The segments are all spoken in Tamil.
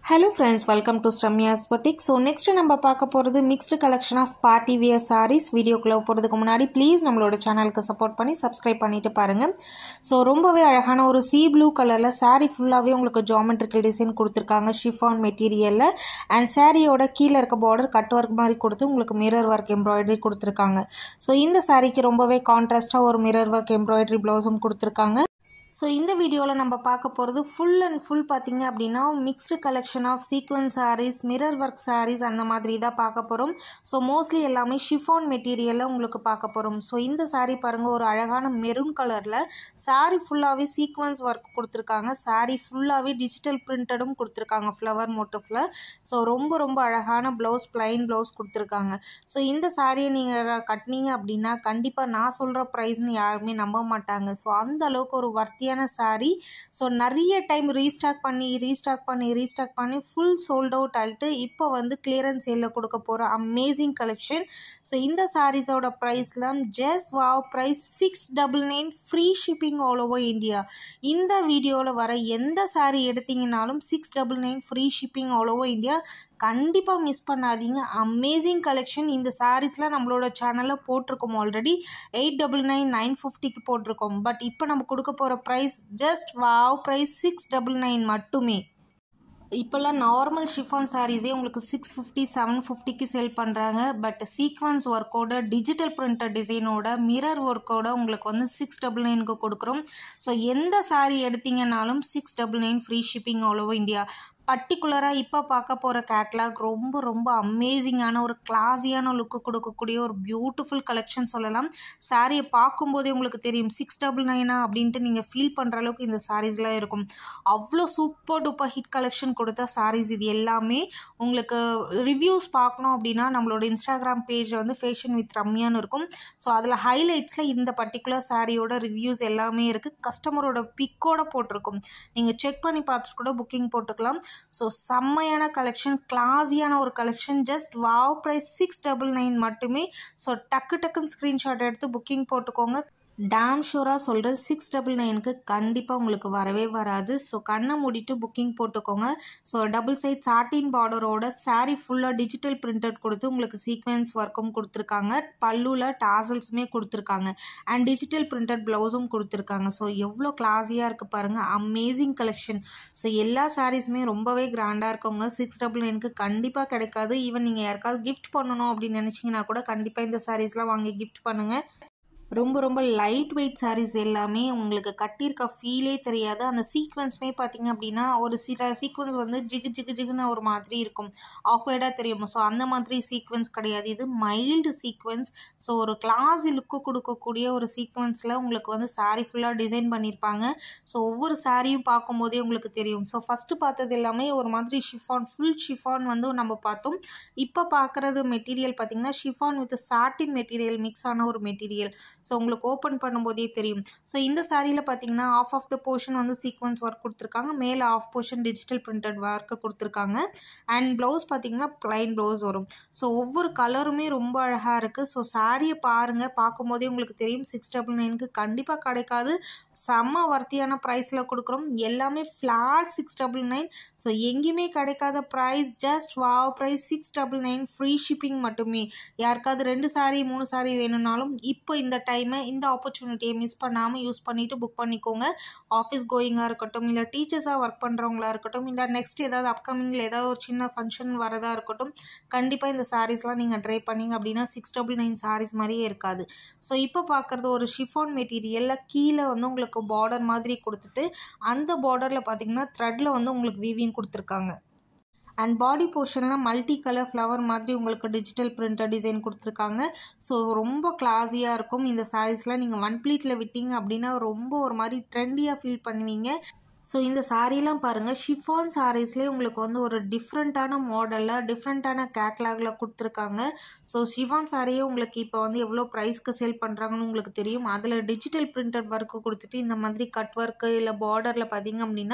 ஹலோ ஃப்ரெண்ட்ஸ் வெல்கம் டு ஸ்ரம்யாஸ் பொட்டிக் ஸோ நெக்ஸ்ட் நம்ம பார்க்க போகிறது mixed collection of party wear saris வீடியோக்குள்ளே போகிறதுக்கு முன்னாடி ப்ளீஸ் நம்மளோட சேனலுக்கு சப்போர்ட் பண்ணி சப்ஸ்கிரைப் பண்ணிட்டு பாருங்கள் ஸோ ரொம்பவே அழகான ஒரு சீ ப்ளூ கலரில் saree ஃபுல்லாகவே உங்களுக்கு ஜாமெட்ரிக்கல் டிசைன் கொடுத்துருக்காங்க ஷிஃபான் மெட்டீரியலில் அண்ட் சாரியோட கீழே இருக்க பார்டர் கட் ஒர்க் மாதிரி கொடுத்து உங்களுக்கு மிரர் ஒர்க் எம்ப்ராய்டரி கொடுத்துருக்காங்க ஸோ இந்த சாரீக்கு ரொம்பவே கான்ட்ராஸ்ட்டாக ஒரு மிரர் ஒர்க் எம்ப்ராய்டரி ப்ளவுஸும் கொடுத்துருக்காங்க ஸோ இந்த வீடியோவில் நம்ம பார்க்க போகிறது ஃபுல் அண்ட் ஃபுல் பார்த்தீங்க அப்படின்னா mixed collection of sequins sarees mirror work sarees அந்த மாதிரி தான் பார்க்க போகிறோம் ஸோ மோஸ்ட்லி எல்லாமே ஷிஃபான் மெட்டீரியலில் உங்களுக்கு பார்க்க போகிறோம் ஸோ இந்த saree பாருங்கள் ஒரு அழகான மெரூன் கலரில் saree ஃபுல்லாகவே சீக்வன்ஸ் ஒர்க் கொடுத்துருக்காங்க saree ஃபுல்லாகவே டிஜிட்டல் பிரிண்டடும் கொடுத்துருக்காங்க ஃப்ளவர் மோட்டிஃபில் ஸோ ரொம்ப ரொம்ப அழகான ப்ளவுஸ் பிளைன் ப்ளவுஸ் கொடுத்துருக்காங்க ஸோ இந்த சாரியை நீங்கள் கட்டினீங்க அப்படின்னா கண்டிப்பாக நான் சொல்கிற ப்ரைஸ்னு யாருமே நம்ப மாட்டாங்க ஸோ அந்த அளவுக்கு ஒரு வர்த்தியான சாரீ ஸோ நிறைய டைம் ரீஸ்டாக் பண்ணி ரீஸ்டாக் பண்ணி ரீஸ்டாக் பண்ணி ஃபுல் சோல்ட் அவுட் ஆகிட்டு இப்போ வந்து கிளியரன்ஸ் சேலில் கொடுக்க போகிற அமேசிங் கலெக்ஷன் ஸோ இந்த சாரீஸோட ப்ரைஸ்லாம் just wow price six double nine free shipping all over India இந்த வீடியோவில் வர எந்த சாரீ எடுத்தீங்கனாலும் six double nine free shipping all over India கண்டிப்பாக மிஸ் பண்ணாதீங்க அமேசிங் கலெக்ஷன் இந்த சாரீஸ்லாம் நம்மளோட சேனலில் போட்டிருக்கோம் already eight double nine nine ஃபிஃப்டிக்கு போட்டிருக்கோம் பட் இப்போ நம்ம கொடுக்க போகிற price just wow price six double nine மட்டுமே இப்போல்லாம் நார்மல் ஷிஃபான் சாரீஸே உங்களுக்கு சிக்ஸ் ஃபிஃப்டி செவன் ஃபிஃப்டிக்கு சேல் பண்ணுறாங்க பட் சீக்வன்ஸ் ஒர்க்கோட டிஜிட்டல் பிரிண்டர் டிசைனோட மிரர் ஒர்க்கோட உங்களுக்கு வந்து சிக்ஸ் டபுள் நைனுக்கு கொடுக்குறோம் ஸோ எந்த சாரீ எடுத்தீங்கனாலும் six double nine free shipping all over India பர்டிகுலராக இப்போ பார்க்க போகிற கேட்லாக் ரொம்ப ரொம்ப அமேசிங்கான ஒரு கிளாஸியான லுக்கு கொடுக்கக்கூடிய ஒரு பியூட்டிஃபுல் கலெக்ஷன் சொல்லலாம் சாரியை பார்க்கும்போதே உங்களுக்கு தெரியும் சிக்ஸ் டபுள் நைனா அப்படின்ட்டு நீங்கள் ஃபீல் பண்ணுற அளவுக்கு இந்த சாரீஸ்லாம் இருக்கும் அவ்வளோ சூப்பர் டூப்பர் ஹிட் கலெக்ஷன் கொடுத்த சாரீஸ் இது எல்லாமே உங்களுக்கு ரிவ்யூஸ் பார்க்கணும் அப்படின்னா நம்மளோட இன்ஸ்டாகிராம் பேஜ் வந்து ஃபேஷன் வித் ரம்யான்னு இருக்கும் ஸோ அதில் ஹைலைட்ஸில் இந்த பர்டிகுலர் சாரியோட ரிவ்யூஸ் எல்லாமே இருக்குது கஸ்டமரோட பிக்கோட போட்டிருக்கும் நீங்கள் செக் பண்ணி பார்த்துட்டு கூட புக்கிங் போட்டுக்கலாம் ஸோ செம்மையான கலெக்ஷன் கிளாஸியான ஒரு collection just wow price six double nine மட்டுமே ஸோ டக்கு டக்குன்னு ஸ்க்ரீன்ஷாட் எடுத்து புக்கிங் போட்டுக்கோங்க டேம் ஷூராக சொல்கிறது சிக்ஸ் டபுள் நைனுக்கு கண்டிப்பாக உங்களுக்கு வரவே வராது ஸோ கண்ணை மூடிட்டு புக்கிங் போட்டுக்கோங்க ஸோ டபுள் சைட் சாட்டின் பார்டரோட சாரீ ஃபுல்லாக டிஜிட்டல் பிரிண்டட் கொடுத்து உங்களுக்கு சீக்வென்ஸ் ஒர்க்கும் கொடுத்துருக்காங்க பல்லுவில் டாசல்ஸுமே கொடுத்துருக்காங்க அண்ட் டிஜிட்டல் பிரிண்டட் ப்ளவுஸும் கொடுத்துருக்காங்க ஸோ எவ்வளோ கிளாஸியாக இருக்குது பாருங்கள் அமேசிங் கலெக்ஷன் ஸோ எல்லா சாரீஸுமே ரொம்பவே கிராண்டாக இருக்கவங்க சிக்ஸ் டபுள் நைனுக்கு கண்டிப்பாக கிடைக்காது ஈவன் நீங்கள் யாருக்காவது கிஃப்ட் பண்ணணும் அப்படின்னு நினச்சிங்கன்னா கூட கண்டிப்பாக இந்த சாரீஸ்லாம் வாங்கி கிஃப்ட் பண்ணுங்கள் ரொம்ப ரொம்ப லைட் வெயிட் சாரீஸ் எல்லாமே உங்களுக்கு கட்டியிருக்க ஃபீலே தெரியாது அந்த சீக்வன்ஸுமே பார்த்தீங்க அப்படின்னா ஒரு சில சீக்வன்ஸ் வந்து ஜிகு ஜிகு ஜிகுன்னு ஒரு மாதிரி இருக்கும் ஆக்வர்டாக தெரியும் ஸோ அந்த மாதிரி சீக்வன்ஸ் கிடையாது இது மைல்டு சீக்வன்ஸ் ஸோ ஒரு கிளாஸ் லுக்கு கொடுக்கக்கூடிய ஒரு சீக்வன்ஸில் உங்களுக்கு வந்து சாரீ ஃபுல்லாக டிசைன் பண்ணியிருப்பாங்க ஸோ ஒவ்வொரு சாரியும் பார்க்கும்போதே உங்களுக்கு தெரியும் ஸோ ஃபஸ்ட்டு பார்த்தது எல்லாமே ஒரு மாதிரி ஷிஃபான் ஃபுல் ஷிஃபான் வந்து நம்ம பார்த்தோம் இப்போ பார்க்குறது மெட்டீரியல் பார்த்திங்கன்னா chiffon with satin material mix ஆன ஒரு மெட்டீரியல் ஸோ உங்களுக்கு ஓப்பன் பண்ணும்போதே தெரியும் ஸோ இந்த சாரியில் பார்த்தீங்கன்னா ஆஃப் ஆஃப் த போர்ஷன் வந்து சீக்வன்ஸ் ஒர்க் கொடுத்துருக்காங்க மேலே half portion digital printed work கொடுத்துருக்காங்க அண்ட் ப்ளவுஸ் பார்த்தீங்கன்னா ப்ளைன் ப்ளவுஸ் வரும் ஸோ ஒவ்வொரு கலருமே ரொம்ப அழகாக இருக்குது ஸோ சாரியை பாருங்கள் பார்க்கும்போதே உங்களுக்கு தெரியும் சிக்ஸ் டபுள் நைனுக்கு கண்டிப்பாக கிடைக்காது செம்ம வர்த்தியான ப்ரைஸில் கொடுக்குறோம் எல்லாமே flat six double nine so எங்கேயுமே கிடைக்காத price just wow price six double nine free shipping மட்டுமே யாருக்காவது ரெண்டு சாரி மூணு சாரி வேணும்னாலும் இப்போ இந்த டைமை இந்த ஆப்பர்ச்சுனிட்டியை மிஸ் பண்ணாமல் யூஸ் பண்ணிவிட்டு புக் பண்ணிக்கோங்க ஆஃபீஸ் கோயிங்காக இருக்கட்டும் இல்லை டீச்சர்ஸாக ஒர்க் பண்ணுறவங்களா இருக்கட்டும் இல்லை நெக்ஸ்ட் ஏதாவது அப்கமிங்கில் ஏதாவது ஒரு சின்ன ஃபங்க்ஷன் வரதா இருக்கட்டும் கண்டிப்பாக இந்த சாரீஸ்லாம் நீங்கள் ட்ரை பண்ணிங்க அப்படின்னா சிக்ஸ் டபுள் நைன் சாரீஸ் மாதிரியே இருக்காது ஸோ இப்போ பார்க்குறது ஒரு ஷிஃபான் மெட்டீரியலில் கீழே வந்து உங்களுக்கு பார்டர் மாதிரி கொடுத்துட்டு அந்த பார்டரில் பார்த்தீங்கன்னா த்ரெட்டில் வந்து உங்களுக்கு வீவிங் கொடுத்துருக்காங்க அண்ட் பாடி போர்ஷனில் மல்டி கலர் ஃப்ளவர் மாதிரி உங்களுக்கு டிஜிட்டல் பிரிண்டர் டிசைன் கொடுத்துருக்காங்க ஸோ ரொம்ப கிளாஸியாக இருக்கும் இந்த சாரீஸ்லாம் நீங்கள் ஒன் ப்ளீட்டில் விட்டீங்க அப்படின்னா ரொம்ப ஒரு மாதிரி ட்ரெண்டியாக ஃபீல் பண்ணுவீங்க ஸோ இந்த சாரீலாம் பாருங்கள் ஷிஃபான் சாரீஸ்லேயே உங்களுக்கு வந்து ஒரு டிஃப்ரெண்ட்டான மாடலில் டிஃப்ரெண்ட்டான கேட்லாகில் கொடுத்துருக்காங்க ஸோ ஷிஃபான் சாரியே உங்களுக்கு இப்போ வந்து எவ்வளோ ப்ரைஸ்க்கு சேல் பண்ணுறாங்கன்னு உங்களுக்கு தெரியும் அதில் டிஜிட்டல் பிரிண்டட் ஒர்க்கு கொடுத்துட்டு இந்த மாதிரி கட் ஒர்க்கு இல்லை பார்டரில் பார்த்தீங்க அப்படின்னா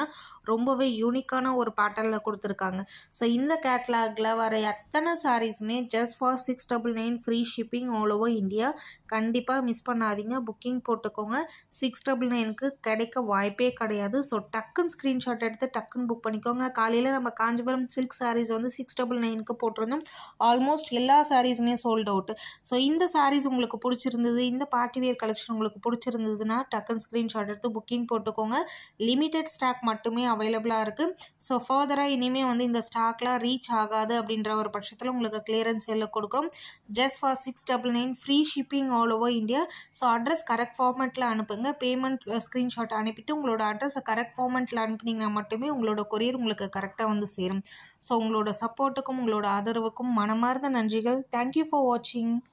ரொம்பவே யூனிக்கான ஒரு பேட்டர்னில் கொடுத்துருக்காங்க ஸோ இந்த கேட்லாகில் வர எத்தனை சாரீஸுமே just for six double nine free shipping all over India கண்டிப்பாக மிஸ் பண்ணாதீங்க புக்கிங் போட்டுக்கோங்க சிக்ஸ் டபுள் நைனுக்கு கிடைக்க வாய்ப்பே கிடையாது ஸோ டக்குன்னு ஸ்க்ரீன்ஷாட் எடுத்து டக்குன்னு புக் பண்ணிக்கோங்க காலையில் நம்ம காஞ்சிபுரம் சில்க் சாரீஸ் வந்து சிக்ஸ் டபுள் நைனுக்கு போட்டிருந்தோம் ஆல்மோஸ்ட் எல்லா சாரீஸுமே சோல்ட் அவுட் ஸோ இந்த சாரீஸ் உங்களுக்கு பிடிச்சிருந்தது இந்த பார்ட்டி வேர் கலெக்ஷன் உங்களுக்கு பிடிச்சிருந்ததுன்னா டக்குன்னு ஸ்க்ரீன்ஷாட் எடுத்து புக்கிங் போட்டுக்கோங்க லிமிட்டெட் ஸ்டாக் மட்டுமே அவைலபிளாக இருக்குது ஸோ ஃபர்தராக இனிமேல் வந்து இந்த ஸ்டாக்லாம் ரீச் ஆகாது அப்படின்ற ஒரு பட்சத்தில் உங்களுக்கு கிளியரன்ஸ் சேலில் கொடுக்குறோம் just for six double nine free shipping all over India so address correct ஃபார்மேட்டில் அனுப்புங்க பேமெண்ட் ஸ்க்ரீன்ஷாட் அனுப்பிட்டு உங்களோட அட்ரஸை கரெக்ட் ஃபார்மேட்டில் அனுப்புனீங்கன்னா மட்டுமே உங்களோட கொரியர் உங்களுக்கு கரெக்டாக வந்து சேரும் ஸோ உங்களோட சப்போர்ட்டுக்கும் உங்களோட ஆதரவுக்கும் மனமார்ந்த நன்றிகள் தேங்க்யூ ஃபார் வாட்சிங்